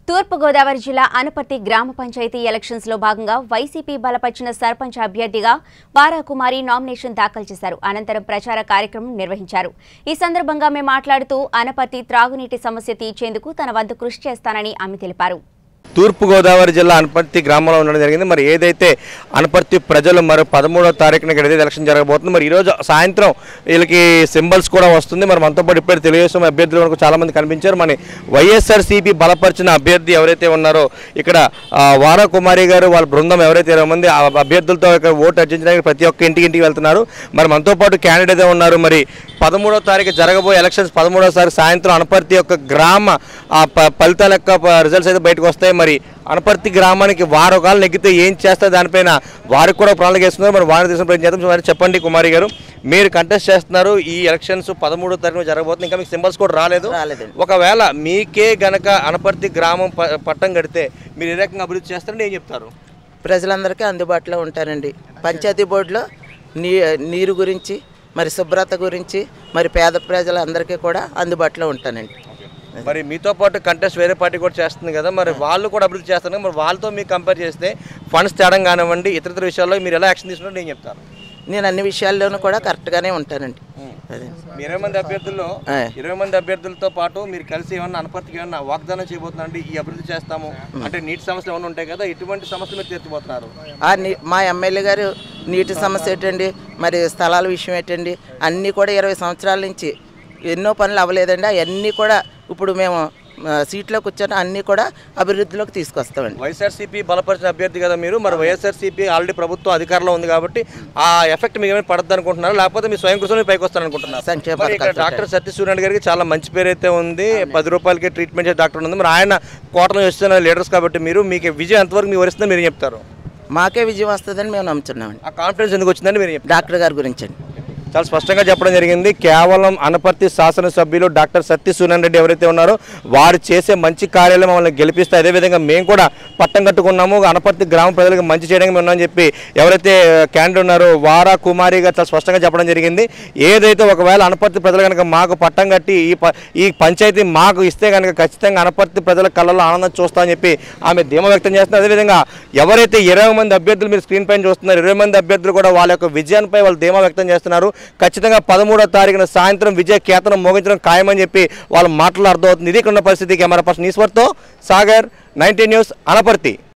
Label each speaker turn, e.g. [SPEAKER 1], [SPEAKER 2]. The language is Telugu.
[SPEAKER 1] తూర్పుగోదావరి జిల్లా అనపర్తి గ్రామ పంచాయతీ ఎలక్షన్స్ లో భాగంగా వైసీపీ బలపరిచిన సర్పంచ్ అభ్యర్థిగా వారాకుమారి నామినేషన్ దాఖలు చేశారు అనంతరం ప్రచార కార్యక్రమం నిర్వహించారు ఈ సందర్భంగా ఆమె మాట్లాడుతూ అనపర్తి త్రాగునీటి సమస్య తీర్చేందుకు తన వంతు కృషి చేస్తానని ఆమె తెలిపారు
[SPEAKER 2] తూర్పుగోదావరి జిల్లా అనపర్తి గ్రామంలో ఉండడం జరిగింది మరి ఏదైతే అనపర్తి ప్రజలు మరి పదమూడో తారీఖున ఇక్కడ ఏదైతే ఎలక్షన్ జరగబోతుంది మరి ఈరోజు సాయంత్రం వీళ్ళకి సింబల్స్ కూడా వస్తుంది మరి మనతో పాటు ఇప్పుడే తెలుగుదేశం అభ్యర్థులు మనకు చాలా మంది కనిపించారు మన వైఎస్ఆర్సీపీ బలపరిచిన అభ్యర్థి ఎవరైతే ఉన్నారో ఇక్కడ ఆ, వారా కుమారి గారు వాళ్ళ బృందం ఎవరైతే ఇరవై మంది ఆ అభ్యర్థులతో ఇక్కడ ఓటు అర్జించడానికి ప్రతి ఒక్క ఇంటికి ఇంటికి వెళ్తున్నారు మరి మనతో పాటు క్యాండిడేట్ ఉన్నారు మరి పదమూడో తారీఖు జరగబోయే ఎలక్షన్స్ పదమూడో తారీఖు సాయంత్రం అనపర్తి యొక్క గ్రామ ఆ ప- ఫలితాల యొక్క ప- రిజల్ట్స్ అయితే బయటకు వస్తాయి మరి అనపర్తి గ్రామానికి వారు కాలం నెగ్గితే ఏం చేస్తారు దానిపైన వారికి కూడా ప్రణాళిక వేస్తున్నారు మరి వారిని తీసుకుని ప్రయత్నం చేద్దాం మరి చెప్పండి కుమారి గారు మీరు కంటెస్ట్ చేస్తున్నారు ఈ ఎలక్షన్స్ పదమూడో తారీఖున జరగబోతుంది ఇంకా మీకు సింబల్స్ కూడా రాలేదు
[SPEAKER 3] రాలేదండి.
[SPEAKER 2] ఒకవేళ మీకే గనక అనపర్తి గ్రామం ప- పట్టం కడితే మీరు ఏ రకంగా అభివృద్ధి చేస్తారని ఏం చెప్తారు
[SPEAKER 3] ప్రజలందరికీ అందుబాటులో ఉంటారండి పంచాయతీ బోర్డులో నీ నీరు గురించి మరి శుభ్రత గురించి మరి పేద ప్రజలందరికీ కూడా అందుబాటులో ఉంటానండి
[SPEAKER 2] మరి మీతో పాటు కంటెస్ట్ వేరే పార్టీ కూడా చేస్తుంది కదా మరి వాళ్ళు కూడా అభివృద్ధి చేస్తారు కదా, మరి వాళ్ళతో మీకు కంపేర్ చేస్తే ఫండ్స్ తేడం కానివ్వండి ఇతర ఇతర విషయాల్లో మీరు ఎలా యాక్షన్ తీసుకున్నారో నేను చెప్తాను
[SPEAKER 3] నేను అన్ని విషయాల్లోనూ కూడా కరెక్ట్గానే ఉంటానండి అదే
[SPEAKER 2] మీ ఇరవై మంది అభ్యర్థుల్లో
[SPEAKER 3] ఆ.
[SPEAKER 2] ఇరవై మంది అభ్యర్థులతో పాటు మీరు కలిసి ఏమన్నా అనపర్తికి ఏమన్నా వాగ్దానం చేయబోతున్నారండి ఈ అభివృద్ధి చేస్తాము అంటే నీటి సమస్యలు ఏమైనా ఉంటాయి కదా ఇటువంటి సమస్యలు మీరు తీర్చబోతున్నారు
[SPEAKER 3] ఆ నీ మా ఎమ్మెల్యే గారు నీటి సమస్య ఏంటండి మరి స్థలాల విషయం ఏంటండి అన్నీ కూడా ఇరవై సంవత్సరాల నుంచి ఎన్నో పనులు అవ్వలేదండి అవన్నీ కూడా ఇప్పుడు మేము ఆ, సీట్లో కూర్చొని అన్నీ కూడా అభివృద్ధిలోకి తీసుకొస్తామండి
[SPEAKER 2] వైఎస్ఆర్సీపీ బలపరిచిన అభ్యర్థి కదా మీరు మరి వైఎస్ఆర్సీపీ ఆల్రెడీ ప్రభుత్వం అధికారంలో ఉంది కాబట్టి ఆ ఎఫెక్ట్ మీకు ఏమైనా పడద్దు అనుకుంటున్నారు లేకపోతే మీ స్వయం కృషి పైకి వస్తారు అనుకుంటున్నారు
[SPEAKER 3] సంక్షేమ
[SPEAKER 2] మరి ఇక్కడ
[SPEAKER 3] పథకాలు
[SPEAKER 2] డాక్టర్ సత్యసూర్యనారాయణ గారికి చాలా మంచి పేరు అయితే ఉంది పది రూపాయలకి ట్రీట్మెంట్ చేసే డాక్టర్ ఉంది మరి ఆయన కోటలో వస్తున్న లీడర్స్ కాబట్టి మీరు మీకు విజయం ఎంతవరకు మీ వరిస్తుందో మీరు ఏం చెప్తారు
[SPEAKER 3] మాకే విజయం వస్తుందని మేము నమ్ముతున్నామండి
[SPEAKER 2] ఆ కాన్ఫిడెన్స్ ఎందుకు వచ్చిందని మీరు చెప్తారు
[SPEAKER 3] డాక్టర్ గారి గురించి అండి
[SPEAKER 2] చాలా స్పష్టంగా చెప్పడం జరిగింది కేవలం అనపర్తి శాసనసభ్యులు డాక్టర్ సత్య సూర్యన్ రెడ్డి ఎవరైతే ఉన్నారో వారు చేసే మంచి కార్యాలు మమ్మల్ని గెలిపిస్తే అదేవిధంగా మేము కూడా పట్టం కట్టుకున్నాము అనపర్తి గ్రామ ప్రజలకు మంచి చేయడానికి మేము ఉన్నామని చెప్పి ఎవరైతే క్యాండిడేట్ ఉన్నారో వారా కుమారి గారు చాలా స్పష్టంగా చెప్పడం జరిగింది ఏదైతే ఒకవేళ అనపర్తి ప్రజలు కనుక మాకు పట్టం కట్టి ఈ ప- ఈ పంచాయతీ మాకు ఇస్తే కనుక ఖచ్చితంగా అనపర్తి ప్రజల కళ్ళలో ఆనందం చూస్తామని చెప్పి ఆమె ధీమా వ్యక్తం చేస్తున్నారు అదేవిధంగా ఎవరైతే ఇరవై మంది అభ్యర్థులు మీరు స్క్రీన్ పైన చూస్తున్నారు ఇరవై మంది అభ్యర్థులు కూడా వాళ్ళ యొక్క విజయాన్పై వాళ్ళు ధీమా వ్యక్తం చేస్తున్నారు ఖచ్చితంగా పదమూడో తారీఖున సాయంత్రం విజయ కేతనం మోగించడం ఖాయమని చెప్పి వాళ్ళ మాటలు అర్థమవుతుంది ఇది ఇక్కడ ఉన్న పరిస్థితి కెమెరా పర్సన్ ఈశ్వర్తో సాగర్ నైన్టీన్ న్యూస్ అనపర్తి